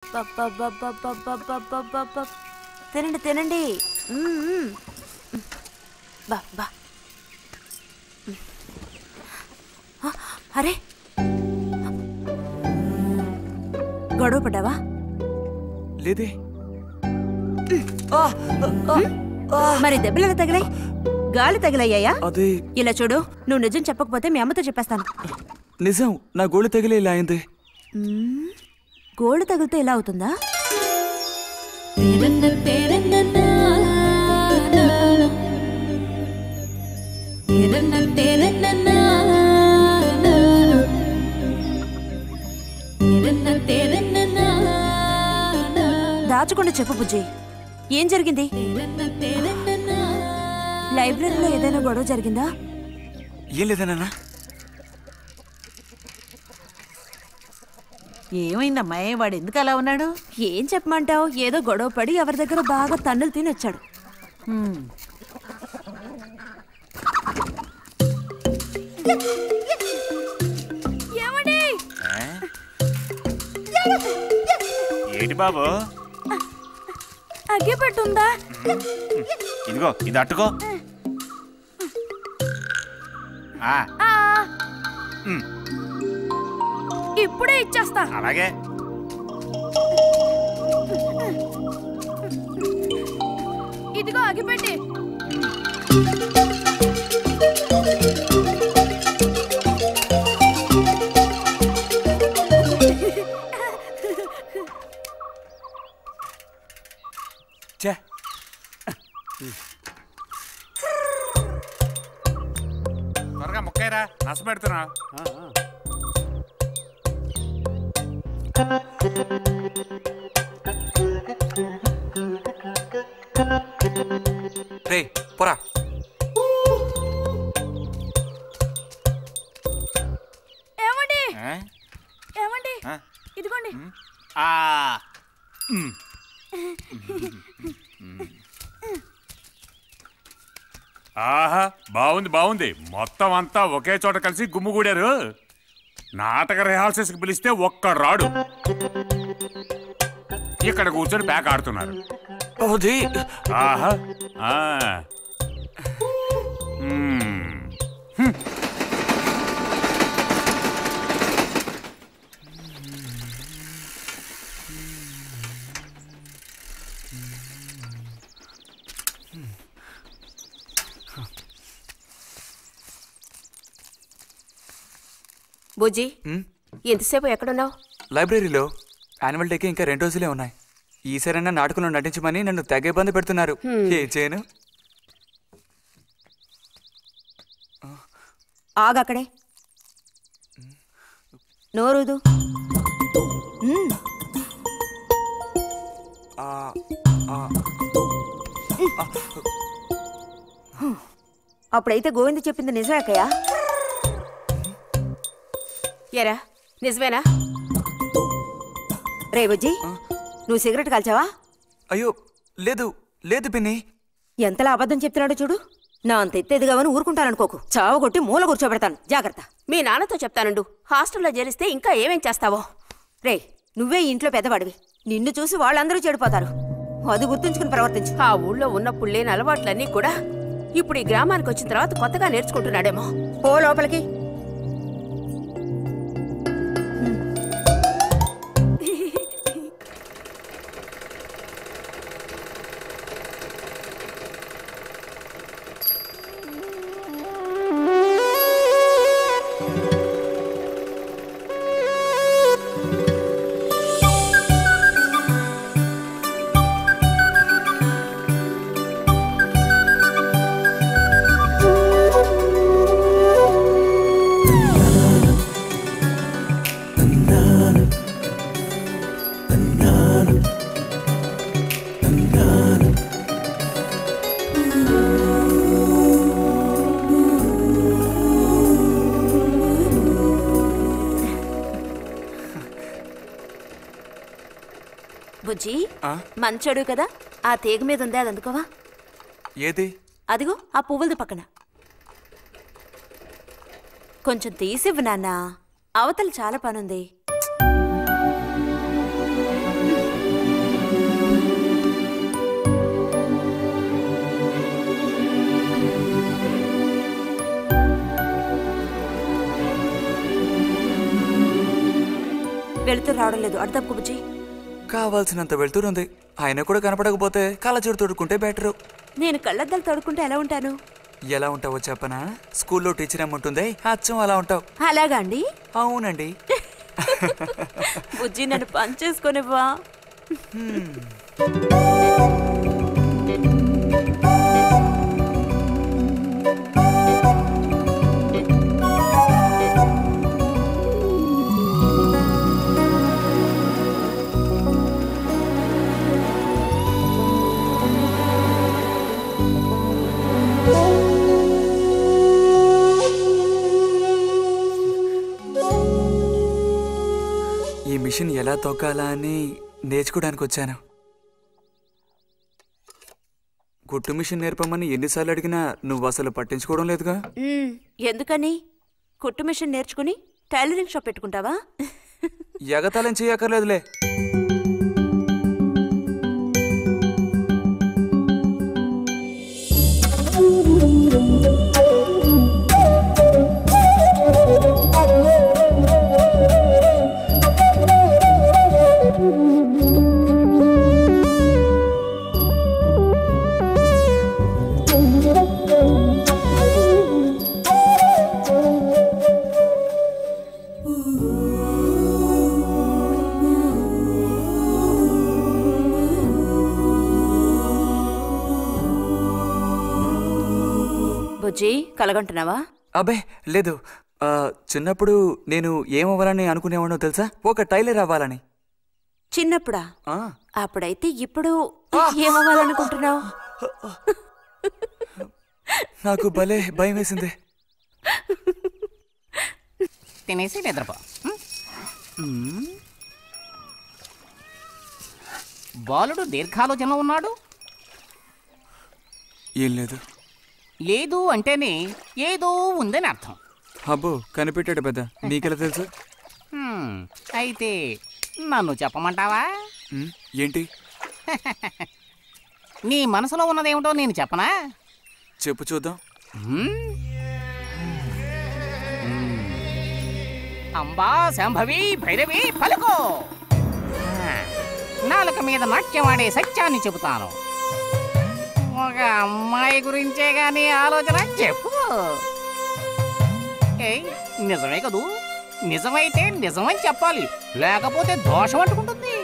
అబ్బబ్బబ్బబ్బబ్బబ్బబ్బబ్బబ్బ. తినండి తినండి మ్మ్, మ్మ్. బా బా మ్మ్. ఆ, అరే గొడవ పడ్డావా లేదే మరి దెబ్బలు ఎలా తగిలాయి గాలి తగిలయ్యాయా అదే ఇలా చూడు నువ్వు నిజం చెప్పకపోతే మీ అమ్మతో చెప్పేస్తాను నిజం నా గోళ్ళు తగిలే ఇలా అయింది మ్మ్. గోళ్ళు తగిలితే ఇలా అవుతుందా దాచకుండా చెప్పు బుజ్జి ఏం జరిగింది లైబ్రరీలో ఏదైనా గొడవ జరిగిందా ఏం లేదా నాన్న ఏమైందమ్మా వాడు ఎందుకు అలా ఉన్నాడు ఏం చెప్పమంటావు ఏదో గొడవ పడి ఎవరి దగ్గర బాగా తన్నులు తిని వచ్చాడు హ్మ్. ఏంటి బాబు అగ్గి పెట్టుందా ఇదిగో ఇది అట్టుకో ఆ, ఉమ్, ఇప్పుడే ఇచ్చేస్తా అలాగే ఇదిగో అగిపెట్టి చే త్వరగా ముక్కైరా నస పెడుతున్నా రే పోరా ఏమండి ఆ? ఏమండి ఆ? ఇదిగోండి ఆ, ఉమ్. ఆహా బాగుంది బాగుంది మొత్తం అంతా ఒకే చోట కలిసి గుమ్ముగూడారు నాటక రిహార్సల్స్కి పిలిస్తే ఒక్క రాడు ఇక్కడ కూర్చొని ప్యాక్ ఆడుతున్నారు అది ఆహా ఆ. మ్మ్. బుజ్జి ఉమ్, ఎంతసేపు ఎక్కడున్నావు లైబ్రరీలో యాన్యువల్ డేకి ఇంకా రెండు రోజులే ఉన్నాయి ఈసారైనా నాటకంలో నటించమని నన్ను తెగ ఇబ్బంది పెడుతున్నారు ఏం చేయను ఆగక్కడే నోరుదు మ్మ్. ఆ, ఆ, అప్పుడైతే గోవింద చెప్పింది నిజమేకయ్యా ఎరా నిజమేనా రే బుజ్జి నువ్వు సిగరెట్ కాల్చావా అయ్యో లేదు లేదు పిన్ని ఎంతలా అబద్ధం చెప్తున్నాడో చూడు నా అంత ఎత్తేదిగావని ఊరుకుంటాననుకోకు చావు కొట్టి మూల కూర్చోబెడతాను జాగ్రత్త మీ నాన్నతో చెప్తానుండు హాస్టల్లో చేరిస్తే ఇంకా ఏమేం చేస్తావో రే నువ్వే ఈ ఇంట్లో పెద్దవాడివి నిన్ను చూసి వాళ్ళందరూ చెడిపోతారు అది గుర్తుంచుకుని ప్రవర్తించు ఆ ఊళ్ళో ఉన్నప్పుడు లేని అలవాట్లన్నీ కూడా ఇప్పుడు ఈ గ్రామానికి వచ్చిన తర్వాత కొత్తగా నేర్చుకుంటున్నాడేమో పో లోపలికి బుజ్జి ఆ? మంచోడు కదా ఆ తీగ మీద ఉంది అది అందుకోవా ఏది అదిగో ఆ పువ్వులది పక్కన కొంచెం తీసివ్వు నాన్న అవతల చాలా పనుంది వెళుతూ రావడం లేదు అడు తప్పుకు బుజ్జి కావాల్సినంత వెళ్తురుంది ఆయన కూడా కనపడకపోతే కళ్ళజోడు తొడుక్కుంటే బెటరు నేను కళ్ళద్దాలు తడుకుంటే ఎలా ఉంటాను ఎలా ఉంటావో చెప్పనా స్కూల్లో టీచర్ ఏముంటుంది అచ్చం అలా ఉంటావు అలాగా అండి అవునండి బుజ్జి నన్ను పని చేసుకునివ్వా ఈ మిషన్ ఎలా తొక్కాలా అని నేర్చుకోవడానికి వచ్చాను కుట్టు మిషన్ నేర్పమని ఎన్నిసార్లు అడిగినా నువ్వు అసలు పట్టించుకోవడం లేదుగా మ్మ్, ఎందుకని కుట్టు మిషన్ నేర్చుకుని టైలరింగ్ షాప్ పెట్టుకుంటావా ఎగతాళం చేయక్కర్లేదులే బుజ్జి కలగంటున్నావా అబ్బే లేదు ఆ, చిన్నప్పుడు నేను ఏమవ్వాలని అనుకునేవాడో తెలుసా ఒక టైలర్ అవ్వాలని చిన్నప్పుడా ఆ, అప్పుడైతే ఇప్పుడు ఏమవ్వాలనుకుంటున్నావు నాకు భలే భయం వేసింది తినేసి నిద్రపో ఉం? ఉం. బాలుడు దీర్ఘాలోచనలో ఉన్నాడు ఏం లేదు లేదు అంటేనే ఏదో ఉందని అర్థం అబ్బో కనిపెట్టాడు పెద్ద నీకెలా తెలుసు హ్మ్, అయితే నన్ను చెప్పమంటావా ఉమ్, ఏంటి నీ మనసులో ఉన్నదేమిటో నేను చెప్పనా చెప్పు చూద్దాం హ్మ్? అంబా శాంభవి భైరవి పలుకో ఆ, నాలుక మీద నాట్యం ఆడే సత్యాన్ని చెబుతాను ఒక అమ్మాయి గురించే గాని ఆలోచన చెప్పు ఏయ్ నిజమే కదూ నిజమైతే నిజమని చెప్పాలి లేకపోతే దోషం అంటుకుంటుంది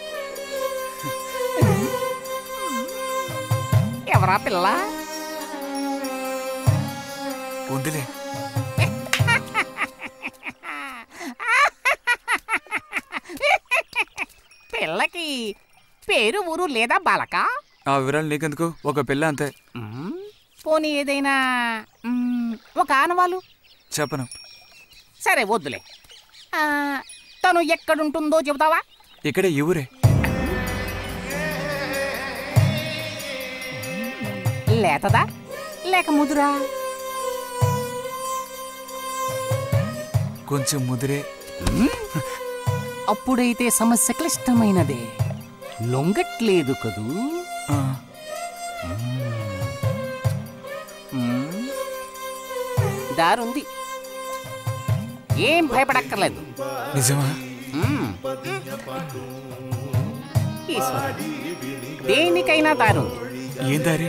ఎవరా పిల్ల ఉందిలే పిల్లకి పేరు ఊరు లేదా బాలక ఆ వివరాలు నీకెందుకు ఒక పిల్ల అంతే మ్మ్. పోనీ ఏదైనా మ్మ్, ఒక ఆనవాలు చెప్పను సరే వద్దులే ఆ, తను ఎక్కడుంటుందో చెబుతావా ఇక్కడే ఈ ఊరే లేతదా లేక ముదురా కొంచెం ముదిరే అప్పుడైతే సమస్య క్లిష్టమైనదే లొంగట్లేదు కదూ ఆ, మ్మ్. దారుంది ఏం భయపడక్కర్లేదు నిజమా మ్మ్. ఈశ్వర దేనికైనా దారుంది ఏం దారి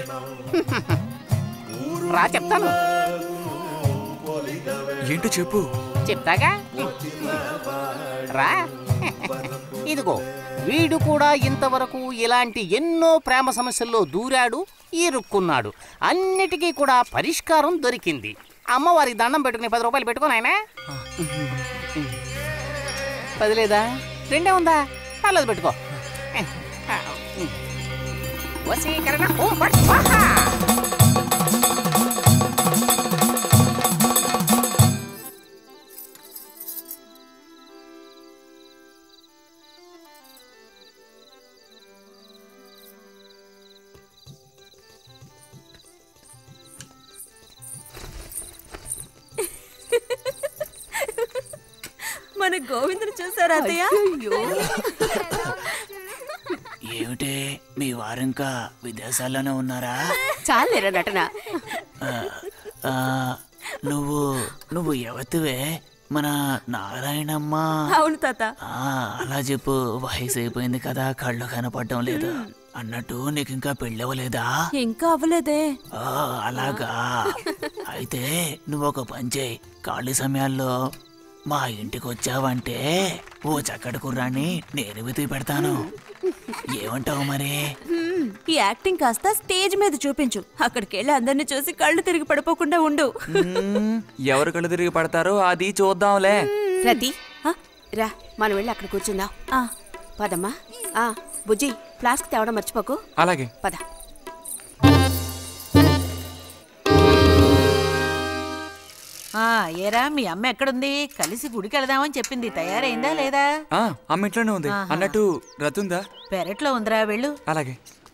రా చెప్తాను ఏంటో చెప్పు చెప్తాగా రా ఇదిగో వీడు కూడా ఇంతవరకు ఇలాంటి ఎన్నో ప్రేమ సమస్యల్లో దూరాడు ఇరుక్కున్నాడు అన్నిటికీ కూడా పరిష్కారం దొరికింది అమ్మవారి దండం పెట్టుకుని పది రూపాయలు పెట్టుకో నాయనా పది లేదా రెండే ఉందా పర్లేదు పెట్టుకో వశీకరణ ఓం ఫట్ స్వాహా. మన గోవిందుని చూసారా అత్తయ్య ఏమిటే మీ వారింకా విదేశాల్లోనే ఉన్నారా చాలేరా నటన ఆ, నువ్వు నువ్వు ఎవతివే మన నారాయణమ్మ అవును తాత ఆ, అలా చెప్పు వయసు అయిపోయింది కదా కళ్ళు కనపడడం లేదు అన్నట్టు నీకు ఇంకా పెళ్ళవలేదా ఇంకా అవ్వలేదే ఆ, అలాగా అయితే నువ్వు ఒక పని చేయి ఖాళీ సమయాల్లో మా ఇంటికి వచ్చావంటే ఓ చక్కటి కుర్రాన్ని నేను వెతికి పెడతాను ఏమంటావు మరి హ్మ్, ఈ యాక్టింగ్ కాస్త స్టేజ్ మీద చూపించు అక్కడికి వెళ్ళి అందరిని చూసి కళ్ళు తిరిగి పడిపోకుండా ఉండు మ్మ్, ఎవరు కళ్ళు తిరిగి పడతారో అది చూద్దాంలే రతి రా మనం వెళ్ళి అక్కడ కూర్చుందాం పదమ్మా ఆ, బుజ్జి ఫ్లాస్క్ తేవడం మర్చిపోకు అలాగే పద ఆ ఏరా మీ అమ్మ ఎక్కడుంది కలిసి గుడికి వెళదామని చెప్పింది తయారైందా లేదా ఆ, అమ్మ ఇంట్లోనే ఉంది అన్నట్టు రతుందా పెరట్లో ఉందిరా వెళ్ళు అలాగే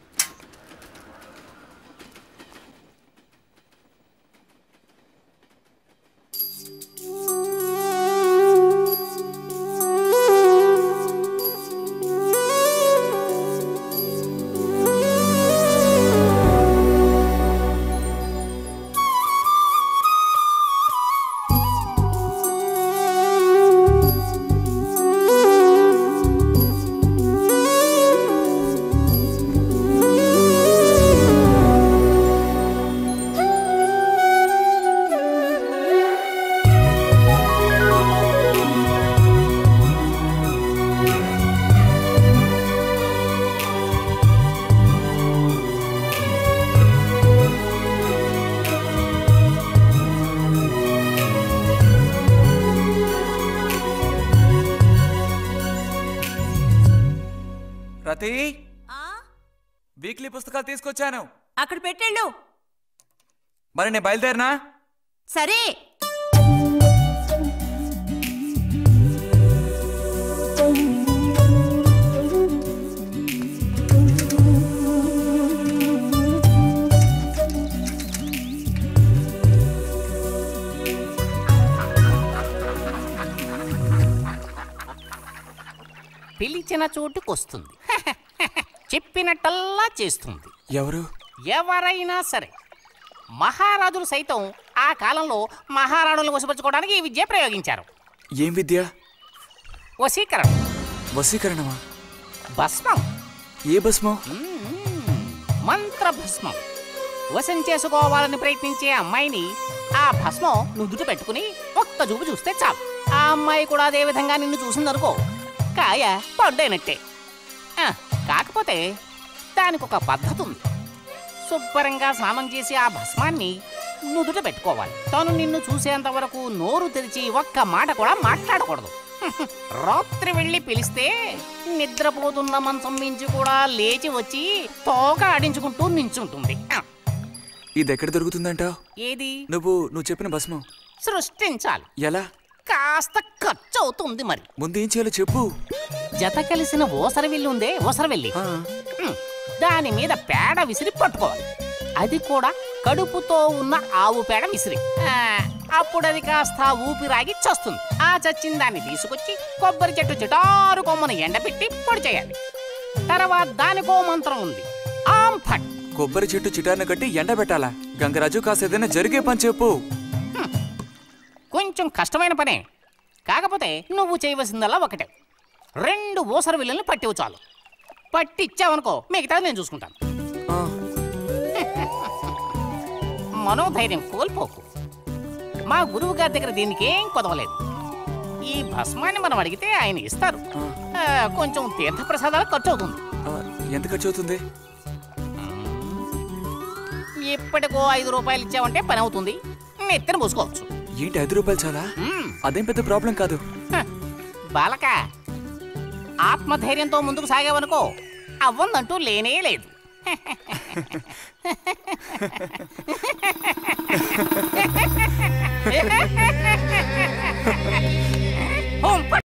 రతి వీక్లీ పుస్తకాలు తీసుకొచ్చాను అక్కడ పెట్టేళ్ళు మరి నేను బయలుదేరినా సరే పిలిచిన చోటుకొస్తుంది చెప్పినట్టల్లా చేస్తుంది ఎవరు ఎవరైనా సరే మహారాజులు సైతం ఆ కాలంలో మహారాణులు వశపరచుకోవడానికి ఈ విద్య ప్రయోగించారు ఏం విద్య వశీకరణం వశీకరణమా భస్మం ఏ భస్మం మంత్ర భస్మం వశం చేసుకోవాలని ప్రయత్నించే అమ్మాయిని ఆ భస్మం నుదుట పెట్టుకుని ఒక్క చూపు చూస్తే చాలు ఆ అమ్మాయి కూడా అదే విధంగా నిన్ను చూసిందనుకో కాయ పడ్డైనట్టే ఆ, కాకపోతే దానికి ఒక పద్ధతి ఉంది శుభ్రంగా స్నానం చేసి ఆ భస్మాన్ని నుదుట పెట్టుకోవాలి తను నిన్ను చూసేంత వరకు నోరు తెరిచి ఒక్క మాట కూడా మాట్లాడకూడదు రాత్రి వెళ్ళి పిలిస్తే నిద్రపోతున్న మంచం మించి కూడా లేచి వచ్చి తోక ఆడించుకుంటూ నించుంటుంది ఆ, ఇది ఎక్కడ దొరుకుతుందంటావు ఏది నువ్వు నువ్వు చెప్పిన భస్మం సృష్టించాలి ఎలా కాస్త ఖర్చు అవుతుంది మరి ముందు ఏం చేయాలో చెప్పు జత కలిసిన ఓసరవిల్లి ఉందే ఓసరవెల్లి ఆ, ఉమ్, దాని మీద పేడ విసిరి పట్టుకోవాలి అది కూడా కడుపుతో ఉన్న ఆవు పేడ విసిరి ఆ, అప్పుడు అది కాస్త ఊపిరాగి చస్తుంది ఆ చచ్చిన దాన్ని తీసుకొచ్చి కొబ్బరి చెట్టు చిటారు కొమ్మను ఎండబెట్టి పొడి చేయాలి తర్వాత దానికో మంత్రం ఉంది ఆం ఫట్ కొబ్బరి చెట్టు చిటాన్ని కట్టి ఎండబెట్టాలా గంగరాజు కాసేదైనా జరిగే పని చెప్పు కొంచెం కష్టమైన పనే కాకపోతే నువ్వు చేయవలసిందల్లా ఒకటే రెండు ఊసర విల్లుల్ని పట్టివు చాలు పట్టిచ్చావనుకో మిగతాది నేను చూసుకుంటాను ఆ, మనోధైర్యం కోల్పోకు మా గురువు గారి దగ్గర దీనికి ఏం కొదవలేదు ఈ భస్మాన్ని మనం అడిగితే ఆయన ఇస్తారు ఆ, కొంచెం తీర్థప్రసాదాలు ఖర్చు అవుతుంది ఆ, ఎంత ఖర్చు అవుతుంది ఇప్పటికో ఐదు రూపాయలు ఇచ్చావంటే పని అవుతుంది నెత్తిన పూసుకోవచ్చు ఏంటి ఐదు రూపాయలు చాలా మ్మ్. అదేం పెద్ద ప్రాబ్లం కాదు హ, బాలక ఆత్మధైర్యంతో ముందుకు సాగావనుకో అవ్వందంటూ లేనే లేదు హోం